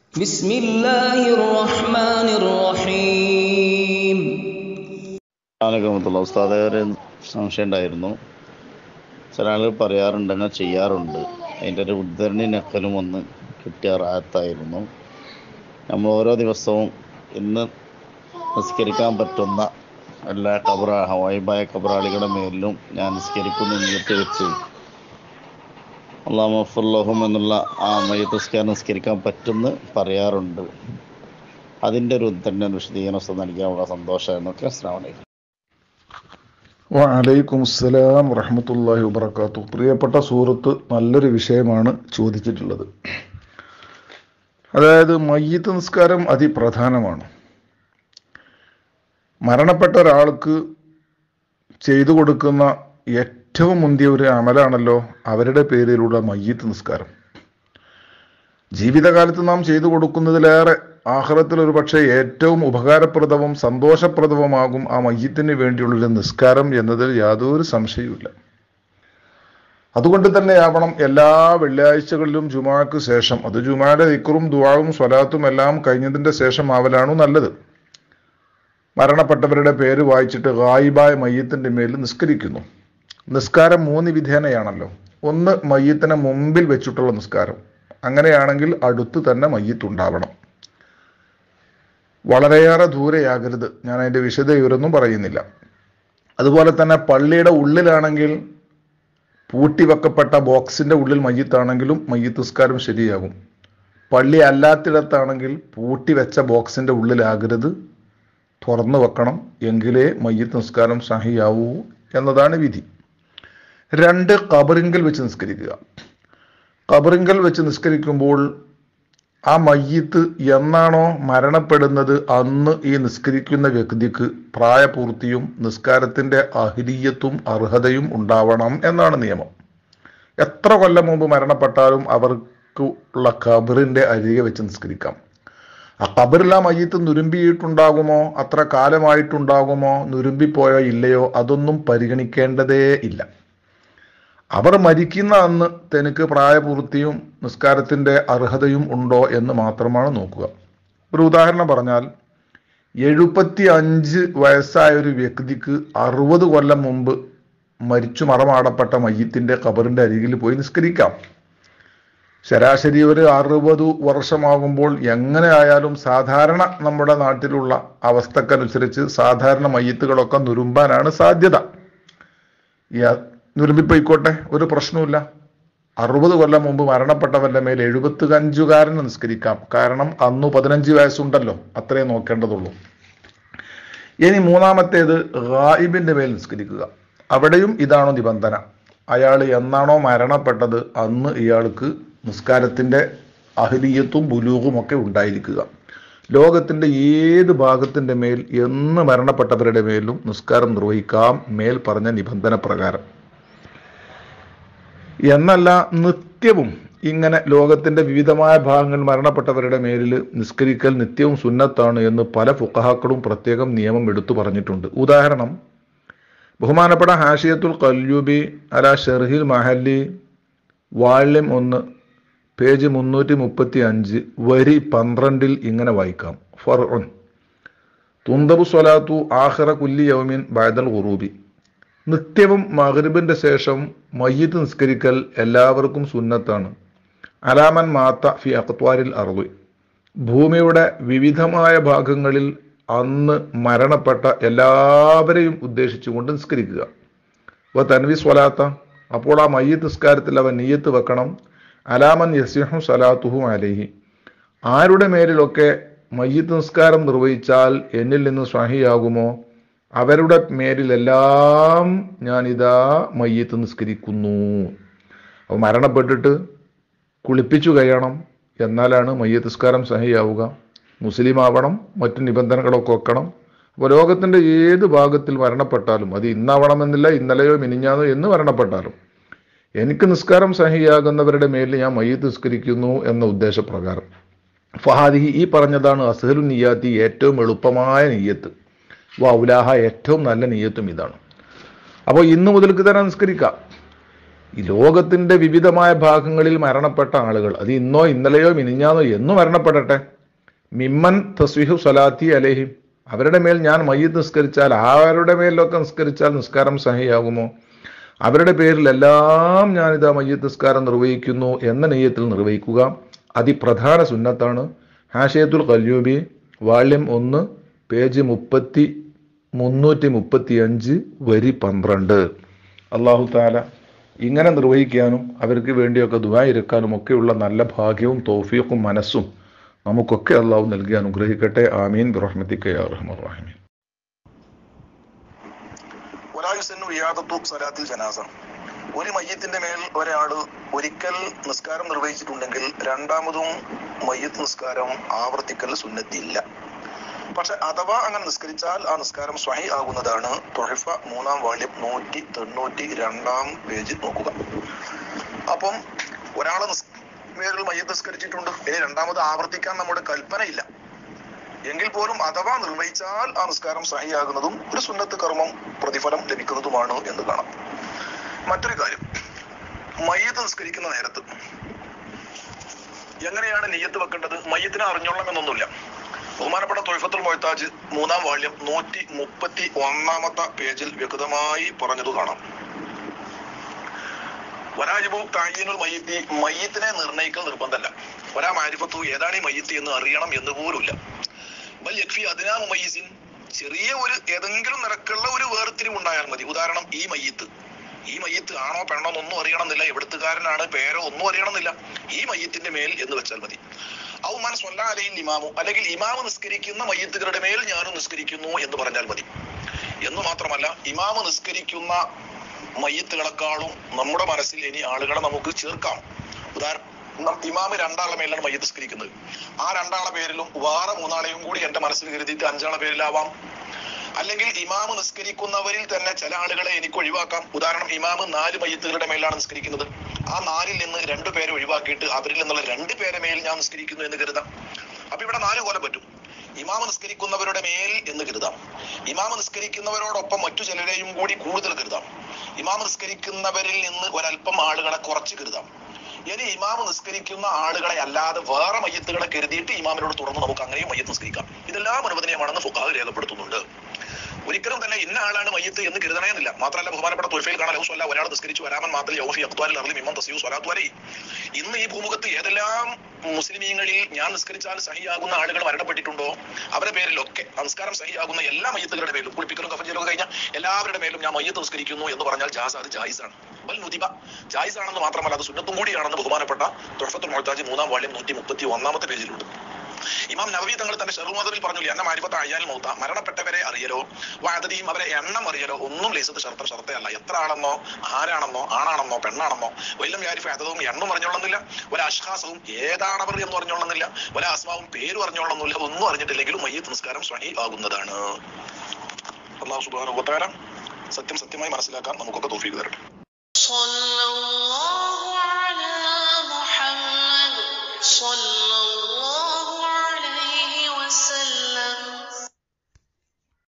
بسم الله الرحمن الرحيم ആനക്കമത്തുള്ള ഉസ്താദെ ഒരു സംശയം ഉണ്ടായിരുന്നു ചില ആളുകൾ പറയാറുണ്ട് അങ്ങനെ ചെയ്യാറുണ്ട് അതിൻ്റെ ഒരു ഉദ്ധരണി നക്കലും ഒന്ന് കിട്ടിയ റാത്തായിരുന്നു നമ്മൾ ഓരോ ദിവസവും ഇന്ന് നിസ്കരിക്കാൻ പറ്റുന്ന എല്ലാ കബറ ഹവായിബായ കബറാളികളുടെ മേലിലും ഞാൻ നിസ്കരിക്കുന്നു നീട്ടി വെച്ച് അള്ളാഹും എന്നുള്ള ആ മയ്യത്ത് നിസ്കാരം നിസ്കരിക്കാൻ പറ്റുമെന്ന് പറയാറുണ്ട് അതിൻ്റെ ഒരു ഉദ്ധരണ വിശദീകരണം ഉസ്താദ് നൽകിയാൽ സന്തോഷമായിരുന്നൊക്കെ അസ്സാം വലൈക്കും വലൈക്കും അസ്സലാം വറഹമത്തല്ലാഹി വബർക്കാത്തു പ്രിയപ്പെട്ട സുഹൃത്ത് നല്ലൊരു വിഷയമാണ് ചോദിച്ചിട്ടുള്ളത് അതായത് മയ്യത്ത് നിസ്കാരം അതിപ്രധാനമാണ് മരണപ്പെട്ട ഒരാൾക്ക് ചെയ്തു കൊടുക്കുന്ന ഏറ്റവും മുന്തിയ ഒരു അമലാണല്ലോ അവരുടെ പേരിലുള്ള മയ്യത്ത് നിസ്കാരം ജീവിതകാലത്ത് നാം ചെയ്തു കൊടുക്കുന്നതിലേറെ ആഹ്റത്തിൽ ഒരു പക്ഷേ ഏറ്റവും ഉപകാരപ്രദവും സന്തോഷപ്രദവുമാകും ആ മയ്യത്തിന് വേണ്ടിയുള്ളൊരു നിസ്കാരം എന്നതിൽ യാതൊരു സംശയവുമില്ല അതുകൊണ്ട് തന്നെയാവണം എല്ലാ വെള്ളിയാഴ്ചകളിലും ജുമാക്ക് ശേഷം അത് ജുമായുടെ ഇക്കറും ദുവാവും സ്വലാത്തും എല്ലാം കഴിഞ്ഞതിന്റെ ശേഷം ആവലാണു നല്ലത് മരണപ്പെട്ടവരുടെ പേര് വായിച്ചിട്ട് ഗായിബായ മയ്യത്തിന്റെ മേൽ നിസ്കരിക്കുന്നു നിസ്കാരം മൂന്ന് വിധേനയാണല്ലോ ഒന്ന് മയ്യത്തിനെ മുമ്പിൽ വെച്ചിട്ടുള്ള നിസ്കാരം അങ്ങനെയാണെങ്കിൽ അടുത്ത് തന്നെ മയ്യത്തുണ്ടാവണം വളരെയേറെ ദൂരെയാകരുത് ഞാൻ അതിന്റെ വിശദവിവരൊന്നും പറയുന്നില്ല അതുപോലെ തന്നെ പള്ളിയുടെ ഉള്ളിലാണെങ്കിൽ പൂട്ടിവെക്കപ്പെട്ട ബോക്സിന്റെ ഉള്ളിൽ മയ്യത്താണെങ്കിലും മയ്യത്ത് നിസ്കാരം ശരിയാകും പള്ളി അല്ലാത്തിടത്താണെങ്കിൽ പൂട്ടി വെച്ച ബോക്സിന്റെ ഉള്ളിലാകരുത് തുറന്നു വെക്കണം എങ്കിലേ മയ്യത്ത് നിസ്കാരം സഹിയാവൂ എന്നതാണ് വിധി രണ്ട് കബറിങ്കൽ വെച്ച് നിസ്കരിക്കുക കബറിങ്കൽ വെച്ച് നിസ്കരിക്കുമ്പോൾ ആ മയ്യത്ത് എന്നാണോ മരണപ്പെടുന്നത് അന്ന് ഈ നിസ്കരിക്കുന്ന വ്യക്തിക്ക് പ്രായപൂർത്തിയും നിസ്കാരത്തിന്റെ അഹിരീയത്തും അർഹതയും ഉണ്ടാവണം എന്നാണ് നിയമം എത്ര കൊല്ലം മുമ്പ് മരണപ്പെട്ടാലും അവർക്ക് ഉള്ള ഖബറിന്റെ അരികെ വെച്ച് നിസ്കരിക്കാം ആ ഖബറിൽ ആ മയ്യത്ത് നുരുമ്പിയിട്ടുണ്ടാകുമോ അത്ര കാലമായിട്ടുണ്ടാകുമോ നുരുമ്പിപ്പോയോ ഇല്ലയോ അതൊന്നും പരിഗണിക്കേണ്ടതേ ഇല്ല അവർ മരിക്കുന്ന അന്ന് തനിക്ക് പ്രായപൂർത്തിയും നിസ്കാരത്തിന്റെ അർഹതയും ഉണ്ടോ എന്ന് മാത്രമാണ് നോക്കുക ഒരു ഉദാഹരണം പറഞ്ഞാൽ എഴുപത്തി അഞ്ച് വയസ്സായ ഒരു വ്യക്തിക്ക് അറുപത് കൊല്ലം മുമ്പ് മരിച്ചു മറമാടപ്പെട്ട മയ്യത്തിന്റെ ഖബറിന്റെ അരികിൽ പോയി നിസ്കരിക്കാം ശരാശരി ഒരു അറുപത് വർഷമാകുമ്പോൾ എങ്ങനെ ആയാലും സാധാരണ നമ്മുടെ നാട്ടിലുള്ള അവസ്ഥക്കനുസരിച്ച് സാധാരണ മയ്യത്തുകളൊക്കെ നുരുമ്പാനാണ് സാധ്യത നുരുമ്പിപ്പോയിക്കോട്ടെ ഒരു പ്രശ്നവുമില്ല അറുപത് കൊല്ലം മുമ്പ് മരണപ്പെട്ടവന്റെ മേൽ എഴുപത്തിയഞ്ചുകാരന് നിസ്കരിക്കാം കാരണം അന്ന് പതിനഞ്ച് വയസ്സുണ്ടല്ലോ അത്രേ നോക്കേണ്ടതുള്ളൂ ഇനി മൂന്നാമത്തേത് ഗായിബിന്റെ മേൽ നിസ്കരിക്കുക അവിടെയും ഇതാണോ നിബന്ധന അയാൾ എന്നാണോ മരണപ്പെട്ടത് അന്ന് ഇയാൾക്ക് നിസ്കാരത്തിന്റെ അഹലിയത്തും ബുലൂഹും ഒക്കെ ഉണ്ടായിരിക്കുക ലോകത്തിന്റെ ഏത് ഭാഗത്തിന്റെ മേൽ എന്ന് മരണപ്പെട്ടവരുടെ മേലും നിസ്കാരം നിർവഹിക്കാം മേൽ പറഞ്ഞ നിബന്ധന പ്രകാരം എന്നല്ല നിത്യവും ഇങ്ങനെ ലോകത്തിന്റെ വിവിധമായ ഭാഗങ്ങളിൽ മരണപ്പെട്ടവരുടെ മേലിൽ നിസ്കരിക്കൽ നിത്യവും സുന്നത്താണ് എന്ന് പല ഫുക്കഹാക്കളും പ്രത്യേകം നിയമം എടുത്തു പറഞ്ഞിട്ടുണ്ട് ഉദാഹരണം ബഹുമാനപ്പെട്ട ഹാഷിയത്തുൽ കല്യൂബി അല ഷെർഹിൽ മഹല്ലി വാള്യം ഒന്ന് പേജ് മുന്നൂറ്റി മുപ്പത്തി അഞ്ച് വരി പന്ത്രണ്ടിൽ ഇങ്ങനെ വായിക്കാം ഫർ തുന്തബു സ്വലാത്തു ആഹിറ കുല്ലി യൗമിൻ ബൈദൽ ഉറൂബി നിത്യവും മഹരിബിന്റെ ശേഷം മയ്യത്ത് നിസ്കരിക്കൽ എല്ലാവർക്കും സുന്നത്താണ് അലാമൻ മാത്ത ഫി അക്ത്വാരിൽ അറുവി ഭൂമിയുടെ വിവിധമായ ഭാഗങ്ങളിൽ അന്ന് മരണപ്പെട്ട എല്ലാവരെയും ഉദ്ദേശിച്ചുകൊണ്ട് നിസ്കരിക്കുക അപ്പോൾ തൻവി സ്വലാത്ത അപ്പോൾ ആ മയ്യത്ത് നിസ്കാരത്തിൽ അവൻ നീയത്ത് വെക്കണം അലാമൻ യസിഹു സലാത്തുഹു അലഹി ആരുടെ മേലിലൊക്കെ മയ്യത്ത് നിസ്കാരം നിർവഹിച്ചാൽ എന്നിൽ നിന്ന് സ്വാഹിയാകുമോ അവരുടെ മേലിലെല്ലാം ഞാനിതാ മയ്യത്ത് നിസ്കരിക്കുന്നു അപ്പോൾ മരണപ്പെട്ടിട്ട് കുളിപ്പിച്ചു കഴിയണം എന്നാലാണ് മയ്യത്ത് നിസ്കാരം സഹിയാവുക മുസ്ലിം ആവണം മറ്റു നിബന്ധനകളൊക്കെ വെക്കണം അപ്പോൾ ലോകത്തിൻ്റെ ഏത് ഭാഗത്തിൽ മരണപ്പെട്ടാലും അത് ഇന്നാവണമെന്നില്ല ഇന്നലെയോ മിനിഞ്ഞാന്നോ എന്ന് മരണപ്പെട്ടാലും എനിക്ക് നിസ്കാരം സഹിയാകുന്നവരുടെ മേലിൽ ഞാൻ മയ്യത്ത് നിസ്കരിക്കുന്നു എന്ന ഉദ്ദേശപ്രകാരം ഫഹാദി ഈ പറഞ്ഞതാണ് അസഹലു നിയ്യാത്തി ഏറ്റവും എളുപ്പമായ നെയ്യത്ത് വൗലാഹ ഏറ്റവും നല്ല നെയ്യത്തും ഇതാണ് അപ്പോൾ ഇന്ന് മുതൽക്ക് തന്നെ നിസ്കരിക്കാം ഈ ലോകത്തിന്റെ വിവിധമായ ഭാഗങ്ങളിൽ മരണപ്പെട്ട ആളുകൾ അത് ഇന്നോ ഇന്നലെയോ മിനിഞ്ഞാന്നോ എന്നു മരണപ്പെടട്ടെ മിമ്മൻ തസ്വിഹു സലാത്തി അലേഹിം അവരുടെ മേൽ ഞാൻ മയ്യത്ത് നിസ്കരിച്ചാൽ ആരുടെ മേലിലൊക്കെ നിസ്കരിച്ചാൽ നിസ്കാരം സഹിയാകുമോ അവരുടെ പേരിലെല്ലാം ഞാനിതാ മയ്യത്ത് നിസ്കാരം നിർവഹിക്കുന്നു എന്ന നെയ്യത്തിൽ നിർവഹിക്കുക അതിപ്രധാന സുന്നത്താണ് ഹാഷയത്തുൽ കല്യൂബി വാള്യം ഒന്ന് പേജ് മുപ്പത്തി മുന്നൂറ്റി മുപ്പത്തി അഞ്ച് വരി പന്ത്രണ്ട് അള്ളാഹു താല ഇങ്ങനെ നിർവഹിക്കാനും അവർക്ക് വേണ്ടിയൊക്കെ ദുബായിരിക്കാനും ഒക്കെയുള്ള നല്ല ഭാഗ്യവും തോഫീഖും മനസ്സും നമുക്കൊക്കെ അള്ളാഹു നൽകി അനുഗ്രഹിക്കട്ടെ ആമീൻ ബിറഹ്മത്തിക്ക യാ റഹ്മർ റഹീം ഒരായുസന്നു വിയാദത്തു സലാത്തിൽ ജനാസ ഒരു മയ്യത്തിന്റെ മേൽ ഒരാള് ഒരിക്കൽ നിസ്കാരം നിർവഹിച്ചിട്ടുണ്ടെങ്കിൽ രണ്ടാമതും മയ്യത്ത് നിസ്കാരം ആവർത്തിക്കൽ സുന്നത്തില്ല പക്ഷെ അഥവാ അങ്ങനെ നിസ്കരിച്ചാൽ ആ നിസ്കാരം സ്വഹി ആകുന്നതാണ് തൊഴിഫ മൂന്നാം വാള്യം നൂറ്റി തൊണ്ണൂറ്റി രണ്ടാം പേജ് നോക്കുക അപ്പം ഒരാള് നിസ് മേലിൽ മയ്യത്ത് നിസ്കരിച്ചിട്ടുണ്ട് ഇനി രണ്ടാമത് ആവർത്തിക്കാൻ നമ്മുടെ കൽപ്പനയില്ല എങ്കിൽ പോലും അഥവാ നിർവഹിച്ചാൽ ആ നിസ്കാരം സഹിയാകുന്നതും ഒരു സുന്നത്ത് കർമ്മം പ്രതിഫലം ലഭിക്കുന്നതുമാണ് എന്ന് കാണാം മറ്റൊരു കാര്യം മയ്യത്ത് നിസ്കരിക്കുന്ന നേരത്ത് എങ്ങനെയാണ് നെയ്യത്ത് വെക്കേണ്ടത് മയ്യത്തിനെ അറിഞ്ഞോളണം എന്നൊന്നുമില്ല ബഹുമാനപ്പെട്ട തൊയ്ഫത്തുൽ മൊയ്ത്താജ് മൂന്നാം വാള്യം നൂറ്റി മുപ്പത്തി ഒന്നാമത്തെ പേജിൽ വ്യക്തമായി പറഞ്ഞത് കാണാം വരാജിബു തായ്യനുൽ മയ്യത്തി മയ്യത്തിനെ നിർണ്ണയിക്കൽ നിർബന്ധമല്ല ഒരാ മാരിഫത്തു ഏതാണ് ഈ മയ്യത്ത് എന്ന് അറിയണം എന്ന് പോലുമില്ല ബൽ യക്ഫി അതിനാ മുമയ്യിസിൻ ചെറിയ ഒരു ഏതെങ്കിലും നിരക്കുള്ള ഒരു വേർതിരിവ് ഉണ്ടായാൽ മതി ഉദാഹരണം ഈ മയ്യത്ത് ഈ മയ്യത്ത് ആണോ പെണ്ണോ എന്നൊന്നും അറിയണമെന്നില്ല എവിടുത്തുകാരനാണ് പേരോ ഒന്നും അറിയണമെന്നില്ല ഈ മയ്യത്തിന്റെ മേൽ എന്ന് വെച്ചാൽ മതി ഔമാൻ സ്വല്ല അലയിൽ ഇമാമു അല്ലെങ്കിൽ ഇമാമ് നിസ്കരിക്കുന്ന മയ്യത്തുകളുടെ മേൽ ഞാനും നിസ്കരിക്കുന്നു എന്ന് പറഞ്ഞാൽ മതി എന്ന് മാത്രമല്ല ഇമാമ് നിസ്കരിക്കുന്ന മയ്യത്തുകളെക്കാളും നമ്മുടെ മനസ്സിൽ ഇനി ആളുകളെ നമുക്ക് ചേർക്കാം ഉദാഹരണം നം- ഇമാമ് രണ്ടാളെ മേലാണ് മയ്യത്ത് നിസ്കരിക്കുന്നത് ആ രണ്ടാളെ പേരിലും വേറെ മൂന്നാളെയും കൂടി എന്റെ മനസ്സിൽ കരുതിയിട്ട് അഞ്ചാളെ പേരിലാവാം അല്ലെങ്കിൽ ഇമാമ് നിസ്കരിക്കുന്നവരിൽ തന്നെ ചില ആളുകളെ എനിക്ക് ഒഴിവാക്കാം ഉദാഹരണം ഇമാമ് നാല് മയ്യത്തുകളുടെ മേലാണ് നിസ്കരിക്കുന്നത് ആ നാലിൽ നിന്ന് രണ്ടു പേരെ ഒഴിവാക്കിയിട്ട് അവരിൽ നിന്നുള്ള രണ്ട് പേരെ മേൽ ഞാൻ നിസ്കരിക്കുന്നു എന്ന് കരുതാം അപ്പൊ ഇവിടെ നാല് കൊല്ലം പറ്റും ഇമാമ് നിസ്കരിക്കുന്നവരുടെ മേൽ എന്ന് കരുതാം ഇമാമ് നിസ്കരിക്കുന്നവരോടൊപ്പം മറ്റു ചിലരെയും കൂടി കൂടുതൽ കരുതാം ഇമാമ് നിസ്കരിക്കുന്നവരിൽ നിന്ന് ഒരല്പം ആളുകളെ കുറച്ച് കരുതാം ഇനി ഇമാമ് നിസ്കരിക്കുന്ന ആളുകളെ അല്ലാതെ വേറെ മയ്യത്തുകളെ കരുതിയിട്ട് ഇമാമിനോട് തുടർന്ന് നമുക്ക് അങ്ങനെയും മയ്യത്ത് നിസ്കരിക്കാം ഇതെല്ലാം അനുവദനീയമാണെന്ന് ഫുഖാഹ് രേഖപ്പെടുത്തുന്നുണ്ട് ഒരിക്കലും തന്നെ ഇന്ന ആളാണ് മയ്യത്ത് എന്ന് കരുതണമെന്നില്ല മാത്രമല്ല ബഹുമാനപ്പെട്ട തുൽഫയിൽ കാണാൻ ലഹുസല്ല ഒരാൾ നിസ്കരിച്ചു വരാമൻ മാത്രം യൗഫി അക്വാലിൽ അറിയും ഇമ്മം തസീവ് സ്വലാത്തു വരെ ഇന്ന് ഈ ഭൂമുഖത്ത് ഏതെല്ലാം മുസ്ലിമീങ്ങളിൽ ഞാൻ നിസ്കരിച്ചാൽ സഹിയാകുന്ന ആളുകൾ മരണപ്പെട്ടിട്ടുണ്ടോ അവരുടെ പേരിലൊക്കെ ആ നിസ്കാരം സഹിയാകുന്ന എല്ലാ മയ്യത്തുകളുടെ പേരിലും കുളിപ്പിക്കലും കഫഞ്ചലും ഒക്കെ കഴിഞ്ഞാൽ എല്ലാവരുടെ മേലും ഞാൻ മയ്യത്ത് നിസ്കരിക്കുന്നു എന്ന് പറഞ്ഞാൽ ജാസ് അത് ജായിസാണ് വൽ നുദിബ ജായിസ് ആണെന്ന് മാത്രമല്ല അത് സുന്നത്തും കൂടിയാണെന്ന് ബഹുമാനപ്പെട്ട തുറഫത്തുൽ മൊഹത്താജ് മൂന്നാം വാള്യം നൂറ്റി മുപ്പത്തി ഒന്നാമത്തെ പേജിലുണ്ട് ഇമാം നവവി തങ്ങൾ തന്റെ ഷെറുമാതിൽ പറഞ്ഞു എന്ന മാരിഫത്ത് അയ്യാൽ മൗത്ത മരണപ്പെട്ടവരെ അറിയലോ വാദതിയും അവരെ എണ്ണം അറിയലോ ഒന്നും ലേസത്ത് ഷർത്ത ഷർത്തയല്ല എത്ര ആണെന്നോ ആരാണെന്നോ ആണാണെന്നോ പെണ്ണാണെന്നോ വല്ലം യാരിഫ് അതതും എണ്ണം അറിഞ്ഞോളുന്നില്ല ഒരു അഷ്ഹാസവും ഏതാണവർ എന്ന് പറഞ്ഞോളുന്നില്ല ഒരു ആസ്മാവും പേര് പറഞ്ഞോളുന്നില്ല ഒന്നും അറിഞ്ഞിട്ടില്ലെങ്കിലും മയ്യത്ത് നിസ്കാരം സ്വഹി ആകുന്നതാണ് അള്ളാഹു സുബാന സത്യം സത്യമായി മനസ്സിലാക്കാൻ നമുക്കൊക്കെ തോഫീക്ക് തരട്ടെ صلى الله